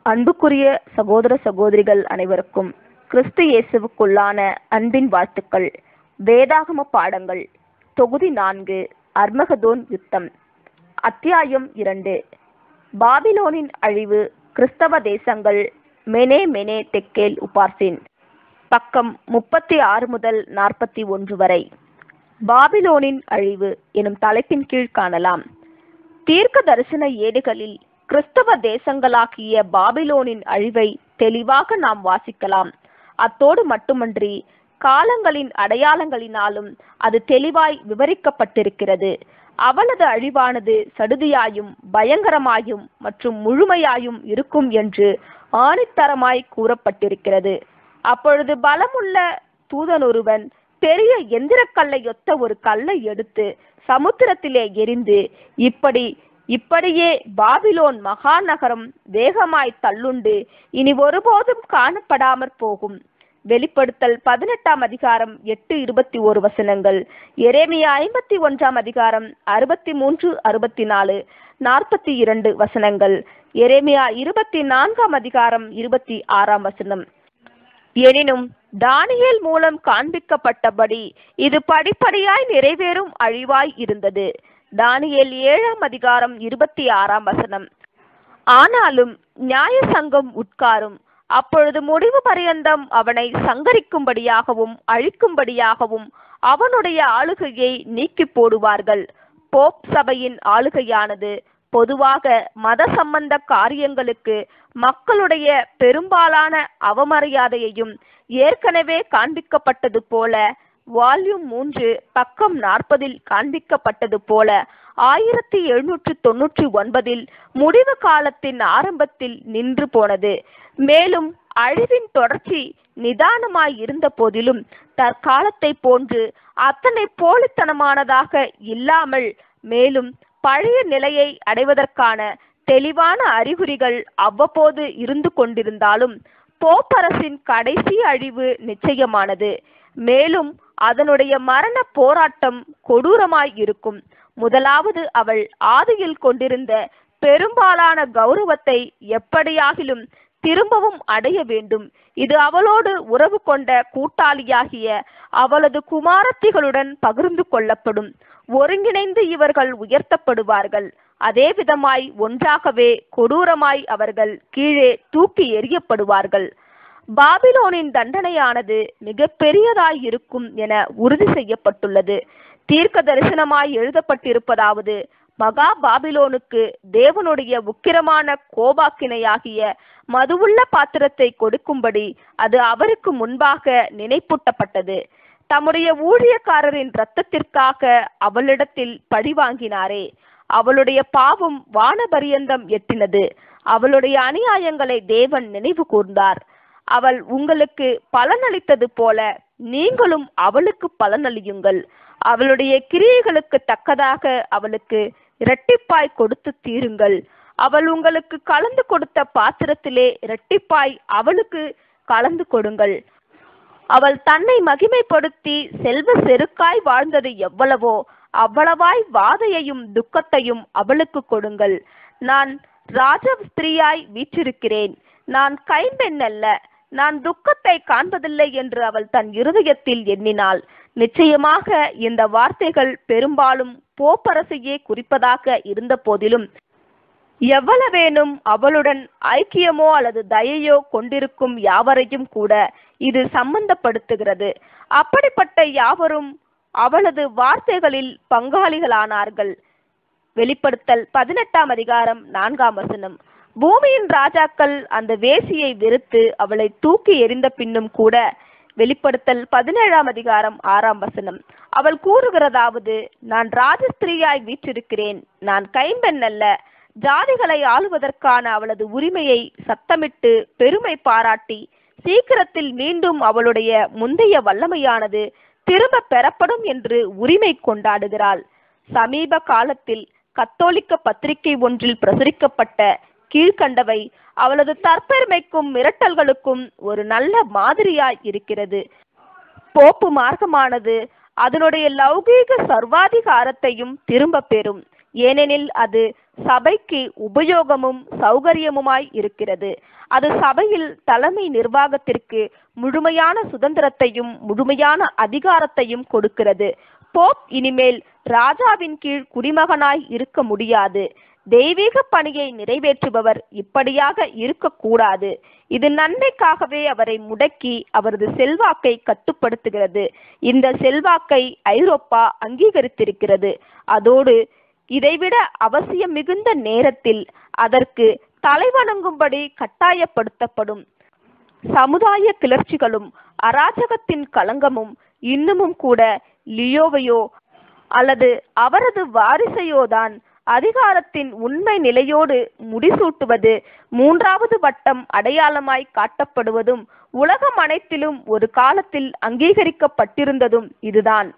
அன்புக்குரிய சகோதர சகோதரிகள் அனைவருக்கும் கிறிஸ்து இயேசுவுக்குள்ளான அன்பின் வாழ்த்துக்கள் வேதாகம பாடங்கள் தொகுதி நான்கு அர்மகதோன் யுத்தம் அத்தியாயம் இரண்டு பாபிலோனின் அழிவு கிறிஸ்தவ தேசங்கள் மெனே மெனே தெக்கேல் உபார்சின் பக்கம் முப்பத்தி ஆறு முதல் நாற்பத்தி ஒன்று வரை பாபிலோனின் அழிவு எனும் தலைப்பின் கீழ் காணலாம் தீர்க்க தரிசன ஏடுகளில் கிறிஸ்தவ தேசங்களாகிய பாபிலோனின் அழிவை தெளிவாக நாம் வாசிக்கலாம் அத்தோடு மட்டுமன்றி காலங்களின் அடையாளங்களினாலும் அது தெளிவாய் விவரிக்கப்பட்டிருக்கிறது அவளது அழிவானது சடுதியாயும் பயங்கரமாயும் மற்றும் முழுமையாயும் இருக்கும் என்று ஆணித்தரமாய் கூறப்பட்டிருக்கிறது அப்பொழுது பலமுள்ள தூதனொருவன் பெரிய எந்திரக்கல்லையொத்த ஒரு கல்லை எடுத்து சமுத்திரத்திலே எரிந்து இப்படி இப்படியே பாபிலோன் மகாநகரம் வேகமாய் தள்ளுண்டு இனி ஒருபோதும் காணப்படாமற் போகும் வெளிப்படுத்தல் பதினெட்டாம் அதிகாரம் எட்டு இருபத்தி ஒரு வசனங்கள் எரேமியா ஐம்பத்தி ஒன்றாம் அதிகாரம் அறுபத்தி மூன்று அறுபத்தி நாலு நாற்பத்தி இரண்டு வசனங்கள் எரேமியா இருபத்தி நான்காம் அதிகாரம் இருபத்தி ஆறாம் வசனம் எனினும் தானியேல் மூலம் காண்பிக்கப்பட்டபடி இது படிப்படியாய் நிறைவேறும் அழிவாய் இருந்தது தானியேல் ஏழாம் அதிகாரம் இருபத்தி ஆறாம் வசனம் ஆனாலும் நியாய சங்கம் உட்காரும் அப்பொழுது முடிவு பரியந்தம் அவனை சங்கரிக்கும்படியாகவும் அழிக்கும்படியாகவும் அவனுடைய ஆளுகையை நீக்கி போடுவார்கள் போப் சபையின் ஆளுகையானது பொதுவாக மத சம்பந்த காரியங்களுக்கு மக்களுடைய பெரும்பாலான அவமரியாதையையும் ஏற்கனவே காண்பிக்கப்பட்டது போல வால்யூம் மூன்று பக்கம் நாற்பதில் காண்பிக்கப்பட்டது போல ஆயிரத்தி எழுநூற்று தொன்னூற்றி ஒன்பதில் முடிவு காலத்தின் ஆரம்பத்தில் நின்று போனது மேலும் அழிவின் தொடர்ச்சி நிதானமாய் இருந்த போதிலும் தற்காலத்தை போன்று அத்தனை போலித்தனமானதாக இல்லாமல் மேலும் பழைய நிலையை அடைவதற்கான தெளிவான அறிகுறிகள் அவ்வப்போது இருந்து கொண்டிருந்தாலும் போப்பரசின் கடைசி அழிவு நிச்சயமானது மேலும் அதனுடைய மரண போராட்டம் கொடூரமாய் இருக்கும் முதலாவது அவள் ஆதியில் கொண்டிருந்த பெரும்பாலான கௌரவத்தை எப்படியாகிலும் திரும்பவும் அடைய வேண்டும் இது அவளோடு உறவு கொண்ட கூட்டாளியாகிய அவளது குமாரத்திகளுடன் பகிர்ந்து கொள்ளப்படும் ஒருங்கிணைந்து இவர்கள் உயர்த்தப்படுவார்கள் அதே விதமாய் ஒன்றாகவே கொடூரமாய் அவர்கள் கீழே தூக்கி எறியப்படுவார்கள் பாபிலோனின் தண்டனையானது மிக பெரியதாய் இருக்கும் என உறுதி செய்யப்பட்டுள்ளது தீர்க்க தரிசனமாய் எழுதப்பட்டிருப்பதாவது மகா பாபிலோனுக்கு தேவனுடைய உக்கிரமான கோபாக்கினையாகிய மதுவுள்ள பாத்திரத்தை கொடுக்கும்படி அது அவருக்கு முன்பாக நினைப்பூட்டப்பட்டது தம்முடைய ஊழியக்காரரின் இரத்தத்திற்காக அவளிடத்தில் பழி வாங்கினாரே அவளுடைய பாவம் வானபரியந்தம் எட்டினது அவளுடைய அநியாயங்களை தேவன் நினைவு கூர்ந்தார் அவள் உங்களுக்கு பலனளித்தது போல நீங்களும் அவளுக்கு பலனளியுங்கள் அவளுடைய கிரியைகளுக்கு தக்கதாக அவளுக்கு இரட்டிப்பாய் கொடுத்து தீருங்கள் அவள் உங்களுக்கு கலந்து கொடுத்த பாத்திரத்திலே இரட்டிப்பாய் அவளுக்கு கலந்து கொடுங்கள் அவள் தன்னை மகிமைப்படுத்தி செல்வ செருக்காய் வாழ்ந்தது எவ்வளவோ அவ்வளவாய் வாதையையும் துக்கத்தையும் அவளுக்கு கொடுங்கள் நான் ராஜ ஸ்திரீயாய் வீற்றிருக்கிறேன் நான் கைம்பெண் அல்ல நான் துக்கத்தை காண்பதில்லை என்று அவள் தன் இருதயத்தில் எண்ணினாள் நிச்சயமாக இந்த வார்த்தைகள் பெரும்பாலும் போப்பரசையே குறிப்பதாக இருந்த போதிலும் எவ்வளவேனும் அவளுடன் ஐக்கியமோ அல்லது தயையோ கொண்டிருக்கும் யாவரையும் கூட இது சம்பந்தப்படுத்துகிறது அப்படிப்பட்ட யாவரும் அவளது வார்த்தைகளில் பங்காளிகளானார்கள் வெளிப்படுத்தல் பதினெட்டாம் அதிகாரம் நான்காம் வசனம் பூமியின் ராஜாக்கள் அந்த வேசியை வெறுத்து அவளை தூக்கி எறிந்த பின்னும் கூட வெளிப்படுத்தல் பதினேழாம் அதிகாரம் ஆறாம் வசனம் அவள் கூறுகிறதாவது நான் ராஜஸ்திரியாய் வீற்றிருக்கிறேன் நான் கைம்பெண் அல்ல ஜாதிகளை ஆளுவதற்கான அவளது உரிமையை சத்தமிட்டு பெருமை பாராட்டி சீக்கிரத்தில் மீண்டும் அவளுடைய முந்தைய வல்லமையானது திரும்ப பெறப்படும் என்று உரிமை கொண்டாடுகிறாள் சமீப காலத்தில் கத்தோலிக்க பத்திரிகை ஒன்றில் பிரசுரிக்கப்பட்ட கீழ்கண்டவை அவளது தற்பெருமைக்கும் மிரட்டல்களுக்கும் ஒரு நல்ல மாதிரியாய் இருக்கிறது போப்பு மார்க்கமானது அதனுடைய லௌகீக சர்வாதிகாரத்தையும் திரும்ப பெறும் ஏனெனில் அது சபைக்கு உபயோகமும் சௌகரியமுமாய் இருக்கிறது அது சபையில் தலைமை நிர்வாகத்திற்கு முழுமையான சுதந்திரத்தையும் முழுமையான அதிகாரத்தையும் கொடுக்கிறது போப் இனிமேல் ராஜாவின் கீழ் குடிமகனாய் இருக்க முடியாது தெய்வீக பணியை நிறைவேற்றுபவர் இப்படியாக இருக்கக்கூடாது இது நன்மைக்காகவே அவரை முடக்கி அவரது செல்வாக்கை கட்டுப்படுத்துகிறது இந்த செல்வாக்கை ஐரோப்பா அங்கீகரித்திருக்கிறது அதோடு இதைவிட அவசியம் மிகுந்த நேரத்தில் அதற்கு தலைவணங்கும்படி கட்டாயப்படுத்தப்படும் சமுதாய கிளர்ச்சிகளும் அராஜகத்தின் களங்கமும் இன்னமும் கூட லியோவையோ அல்லது அவரது வாரிசையோதான் அதிகாரத்தின் உண்மை நிலையோடு முடிசூட்டுவது மூன்றாவது வட்டம் அடையாளமாய் காட்டப்படுவதும் உலகம் அனைத்திலும் ஒரு காலத்தில் அங்கீகரிக்கப்பட்டிருந்ததும் இதுதான்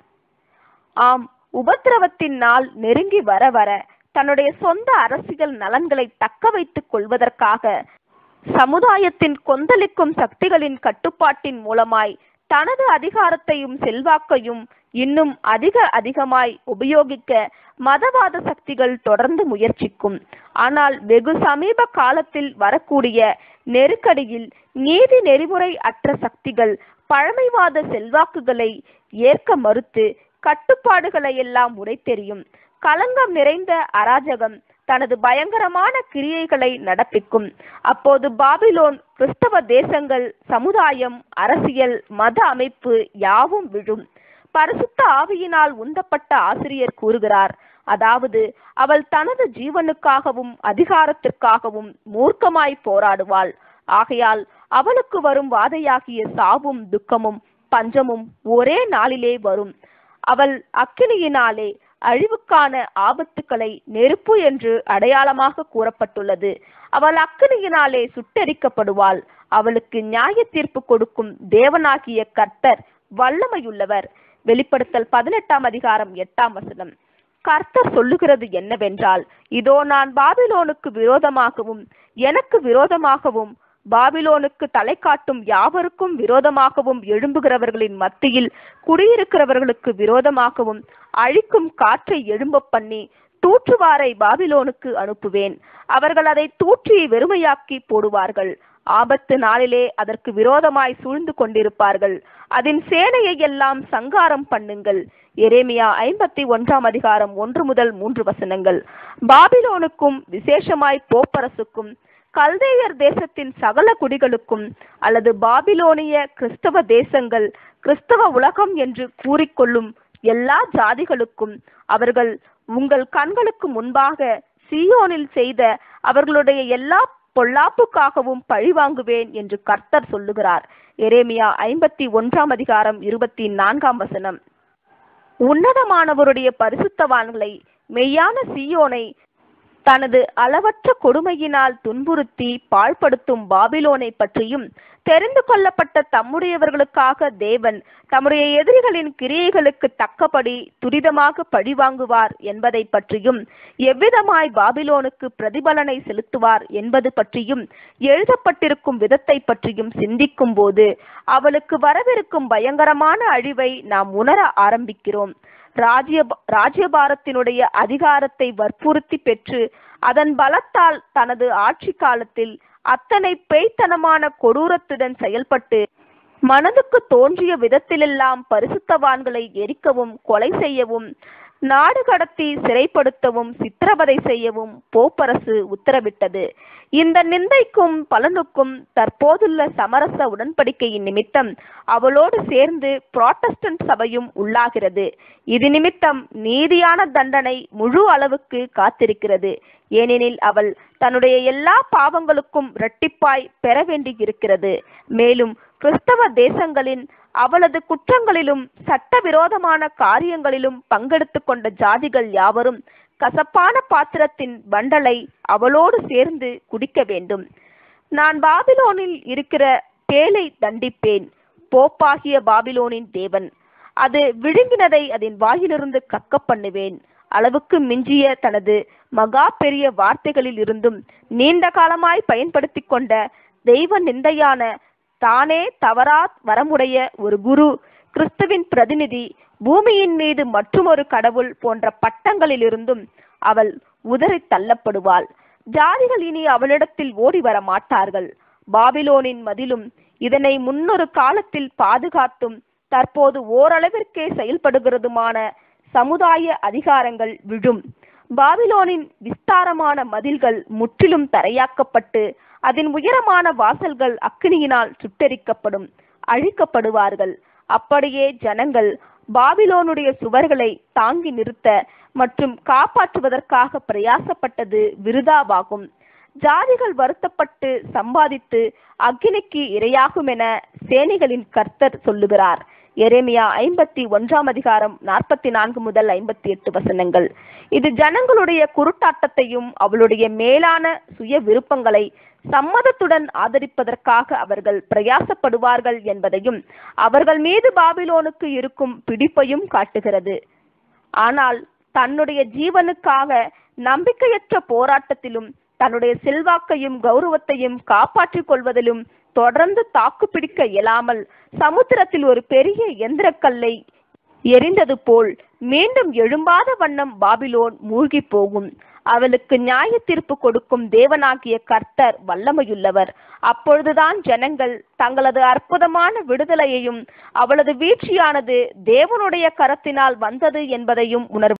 ஆம் உபத்திரவத்தின் நாள் நெருங்கி வர வர தன்னுடைய சொந்த அரசியல் நலன்களை தக்க வைத்துக் கொள்வதற்காக சமுதாயத்தின் கொந்தளிக்கும் சக்திகளின் கட்டுப்பாட்டின் மூலமாய் தனது அதிகாரத்தையும் செல்வாக்கையும் இன்னும் அதிக அதிகமாய் உபயோகிக்க மதவாத சக்திகள் தொடர்ந்து முயற்சிக்கும் ஆனால் வெகு சமீப காலத்தில் வரக்கூடிய நெருக்கடியில் நீதி நெறிமுறை அற்ற சக்திகள் பழமைவாத செல்வாக்குகளை ஏற்க மறுத்து கட்டுப்பாடுகளை எல்லாம் உடைத்தெறியும் களங்கம் நிறைந்த அராஜகம் தனது பயங்கரமான கிரியைகளை நடப்பிக்கும் அப்போது பாபிலோன் கிறிஸ்தவ தேசங்கள் சமுதாயம் அரசியல் மத அமைப்பு யாவும் விழும் பரிசுத்த ஆவியினால் உந்தப்பட்ட ஆசிரியர் கூறுகிறார் அதாவது அவள் தனது ஜீவனுக்காகவும் அதிகாரத்திற்காகவும் மூர்க்கமாய் போராடுவாள் ஆகையால் அவளுக்கு வரும் வாதையாகிய சாவும் துக்கமும் பஞ்சமும் ஒரே நாளிலே வரும் அவள் அக்கினியினாலே அழிவுக்கான ஆபத்துக்களை நெருப்பு என்று அடையாளமாக கூறப்பட்டுள்ளது அவள் அக்கினியினாலே சுட்டெரிக்கப்படுவாள் அவளுக்கு நியாய தீர்ப்பு கொடுக்கும் தேவனாகிய கர்த்தர் வல்லமையுள்ளவர் வெளிப்படுத்தல் பதினெட்டாம் அதிகாரம் எட்டாம் வசனம் கர்த்தர் சொல்லுகிறது என்னவென்றால் இதோ நான் பாபிலோனுக்கு விரோதமாகவும் எனக்கு விரோதமாகவும் பாபிலோனுக்கு தலை காட்டும் யாவருக்கும் விரோதமாகவும் எழும்புகிறவர்களின் மத்தியில் குடியிருக்கிறவர்களுக்கு விரோதமாகவும் அழிக்கும் காற்றை எழும்ப பண்ணி தூற்றுவாரை பாபிலோனுக்கு அனுப்புவேன் அவர்கள் அதை தூற்றி வெறுமையாக்கி போடுவார்கள் ஆபத்து நாளிலே அதற்கு விரோதமாய் சூழ்ந்து கொண்டிருப்பார்கள் அதன் சேனையை எல்லாம் சங்காரம் பண்ணுங்கள் எரேமியா ஐம்பத்தி ஒன்றாம் அதிகாரம் ஒன்று முதல் மூன்று வசனங்கள் பாபிலோனுக்கும் விசேஷமாய் போப்பரசுக்கும் கல்தேயர் தேசத்தின் சகல குடிகளுக்கும் அல்லது பாபிலோனிய கிறிஸ்தவ தேசங்கள் கிறிஸ்தவ உலகம் என்று கூறிக்கொள்ளும் எல்லா ஜாதிகளுக்கும் அவர்கள் உங்கள் கண்களுக்கு முன்பாக சீயோனில் செய்த அவர்களுடைய எல்லா பொல்லாப்புக்காகவும் பழிவாங்குவேன் என்று கர்த்தர் சொல்லுகிறார் எரேமியா ஐம்பத்தி ஒன்றாம் அதிகாரம் இருபத்தி நான்காம் வசனம் உன்னதமானவருடைய பரிசுத்தவான்களை மெய்யான சீயோனை தனது அளவற்ற கொடுமையினால் துன்புறுத்தி பாழ்படுத்தும் பாபிலோனை பற்றியும் தெரிந்து கொள்ளப்பட்ட தம்முடையவர்களுக்காக தேவன் தம்முடைய எதிரிகளின் கிரியைகளுக்கு தக்கபடி துரிதமாக பழிவாங்குவார் என்பதை பற்றியும் எவ்விதமாய் பாபிலோனுக்கு பிரதிபலனை செலுத்துவார் என்பது பற்றியும் எழுதப்பட்டிருக்கும் விதத்தை பற்றியும் சிந்திக்கும் போது அவளுக்கு வரவிருக்கும் பயங்கரமான அழிவை நாம் உணர ஆரம்பிக்கிறோம் ராஜ்ய ராஜ்யபாரத்தினுடைய அதிகாரத்தை வற்புறுத்தி பெற்று அதன் பலத்தால் தனது ஆட்சி காலத்தில் அத்தனை பேய்த்தனமான கொடூரத்துடன் செயல்பட்டு மனதுக்கு தோன்றிய விதத்திலெல்லாம் பரிசுத்தவான்களை எரிக்கவும் கொலை செய்யவும் நாடு கடத்தி சிறைப்படுத்தவும் சித்திரவதை செய்யவும் போப்பரசு உத்தரவிட்டது இந்த நிந்தைக்கும் பலனுக்கும் தற்போதுள்ள சமரச உடன்படிக்கையின் நிமித்தம் அவளோடு சேர்ந்து புராட்டஸ்டன்ட் சபையும் உள்ளாகிறது இது நிமித்தம் நீதியான தண்டனை முழு அளவுக்கு காத்திருக்கிறது ஏனெனில் அவள் தன்னுடைய எல்லா பாவங்களுக்கும் இரட்டிப்பாய் பெற வேண்டியிருக்கிறது மேலும் கிறிஸ்தவ தேசங்களின் அவளது குற்றங்களிலும் சட்டவிரோதமான காரியங்களிலும் பங்கெடுத்து கொண்ட ஜாதிகள் யாவரும் கசப்பான பாத்திரத்தின் வண்டலை அவளோடு சேர்ந்து குடிக்க வேண்டும் நான் பாபிலோனில் இருக்கிற பேலை தண்டிப்பேன் போப்பாகிய பாபிலோனின் தேவன் அது விழுங்கினதை அதன் வாயிலிருந்து கக்க பண்ணுவேன் அளவுக்கு மிஞ்சிய தனது மகா பெரிய வார்த்தைகளில் இருந்தும் நீண்ட காலமாய் பயன்படுத்தி கொண்ட தெய்வ நிந்தையான தானே தவறா வரமுடைய ஒரு குரு கிறிஸ்துவின் பிரதிநிதி பூமியின் மீது மற்றுமொரு கடவுள் போன்ற பட்டங்களிலிருந்தும் அவள் உதறி தள்ளப்படுவாள் ஜாதிகள் இனி அவளிடத்தில் ஓடி வர மாட்டார்கள் பாபிலோனின் மதிலும் இதனை முன்னொரு காலத்தில் பாதுகாத்தும் தற்போது ஓரளவிற்கே செயல்படுகிறதுமான சமுதாய அதிகாரங்கள் விழும் பாபிலோனின் விஸ்தாரமான மதில்கள் முற்றிலும் தரையாக்கப்பட்டு அதன் உயரமான வாசல்கள் அக்கினியினால் சுட்டெரிக்கப்படும் அழிக்கப்படுவார்கள் அப்படியே ஜனங்கள் பாபிலோனுடைய சுவர்களை தாங்கி நிறுத்த மற்றும் காப்பாற்றுவதற்காக பிரயாசப்பட்டது விருதாவாகும் ஜாதிகள் வருத்தப்பட்டு சம்பாதித்து அக்கினிக்கு இரையாகும் என சேனைகளின் கர்த்தர் சொல்லுகிறார் எரேமியா ஐம்பத்தி ஒன்றாம் அதிகாரம் நாற்பத்தி நான்கு முதல் ஐம்பத்தி எட்டு வசனங்கள் இது ஜனங்களுடைய குருட்டாட்டத்தையும் அவளுடைய மேலான சுய விருப்பங்களை சம்மதத்துடன் ஆதரிப்பதற்காக அவர்கள் பிரயாசப்படுவார்கள் என்பதையும் அவர்கள் மீது பாபிலோனுக்கு இருக்கும் பிடிப்பையும் காட்டுகிறது ஆனால் தன்னுடைய ஜீவனுக்காக நம்பிக்கையற்ற போராட்டத்திலும் தன்னுடைய செல்வாக்கையும் கௌரவத்தையும் காப்பாற்றிக் கொள்வதிலும் தொடர்ந்து தாக்குப்பிடிக்க இயலாமல் சமுத்திரத்தில் ஒரு பெரிய எந்திரக்கல்லை எரிந்தது போல் மீண்டும் எழும்பாத வண்ணம் பாபிலோன் மூழ்கி போகும் அவளுக்கு நியாய தீர்ப்பு கொடுக்கும் தேவனாகிய கர்த்தர் வல்லமையுள்ளவர் அப்பொழுதுதான் ஜனங்கள் தங்களது அற்புதமான விடுதலையையும் அவளது வீழ்ச்சியானது தேவனுடைய கரத்தினால் வந்தது என்பதையும் உணர்வு